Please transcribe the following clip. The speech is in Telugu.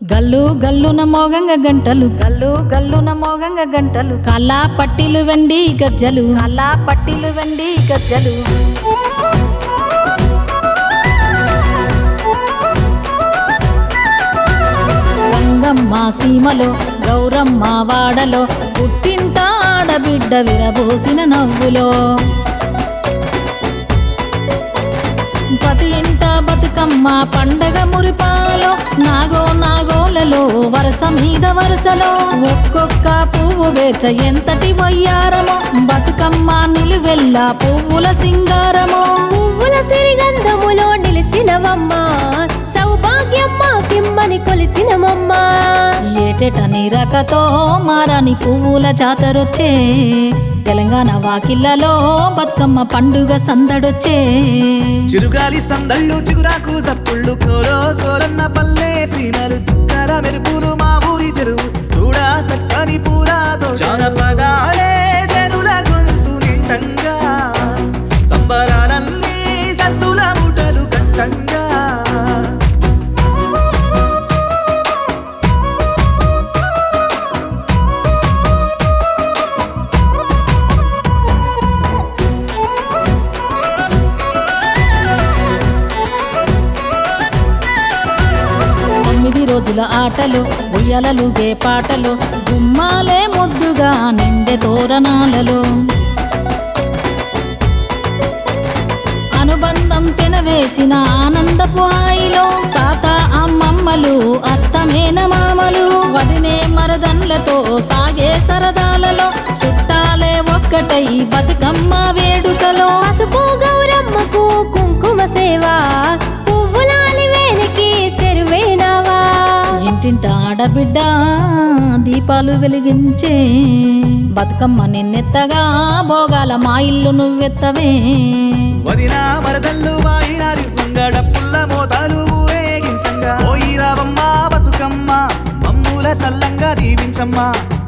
గల్లు గల్లున మోగంగ గంటలు గల్లు గల్లున మోగంగ గంటలు కల్లా పట్టీలు వెండి గజ్జలు కల్లా పట్టీలు వెండి గజ్జలు రంగమ్మ సీమలో గౌరమ్మ వాడలో పుట్టింట ఆడబిడ్డ విరబోసిన నవ్వులో ప్రతి ఇంట బతుకమ్మ పండగ మురిపాలో నాగో నాగోలలో వరస మీద వరుసలో ఒక్కొక్క పువ్వు వేచ ఎంతటి వయ్యారమో బతుకమ్మ నిలువెల్ల పువ్వుల సింగారమో పువ్వుల సిరిగంధములో నిలిచినవమ్మ సౌభాగ్యమ్మ కిమ్మని కొలిచినమమ్మ ఏటేట నీరకతో మారాని పువ్వుల జాతరొచ్చే తెలంగాణ వాకిళ్లలో బతుకమ్మ పండుగ సందడొచ్చే చిరుగాలి సందళ్ళు చిగురాకు సప్పుళ్ళు కోరో కోరన్న పల్లె సీనలు చుక్కల మెరుపులు మా ఊరి చెరువు కూడా సక్కని పూరాతో జానపదాలే జనుల గొంతు నిండంగా సంబరాలన్నీ సత్తుల ముటలు కట్టంగా తొమ్మిది రోజుల ఆటలు ఉయ్యలలుగే పాటలు గుమ్మాలే ముద్దుగా నిండె తోరణాలలో అనుబంధం పెనవేసిన ఆనందపు హాయిలో తాత అమ్మమ్మలు అత్త మేనమామలు వదినే మరదన్లతో సాగే సరదాలలో చుట్టాలే ఒక్కటై బతుకమ్మ వేడుకలో పసుపు గౌరమ్మకు కుంకుమ సేవ పువ్వులాలి వేలికి చెరువేనావా ఇంటింట ఆడబిడ్డ దీపాలు వెలిగించే బతుకమ్మ నిన్నెత్తగా భోగాల మా ఇల్లు నువ్వెత్తవే వదిన మరదళ్ళు వాయినారి పొంగడ పుల్ల మోతాలు ఊరేగించంగా పోయి రావమ్మ బతుకమ్మ మమ్ముల సల్లంగా దీవించమ్మా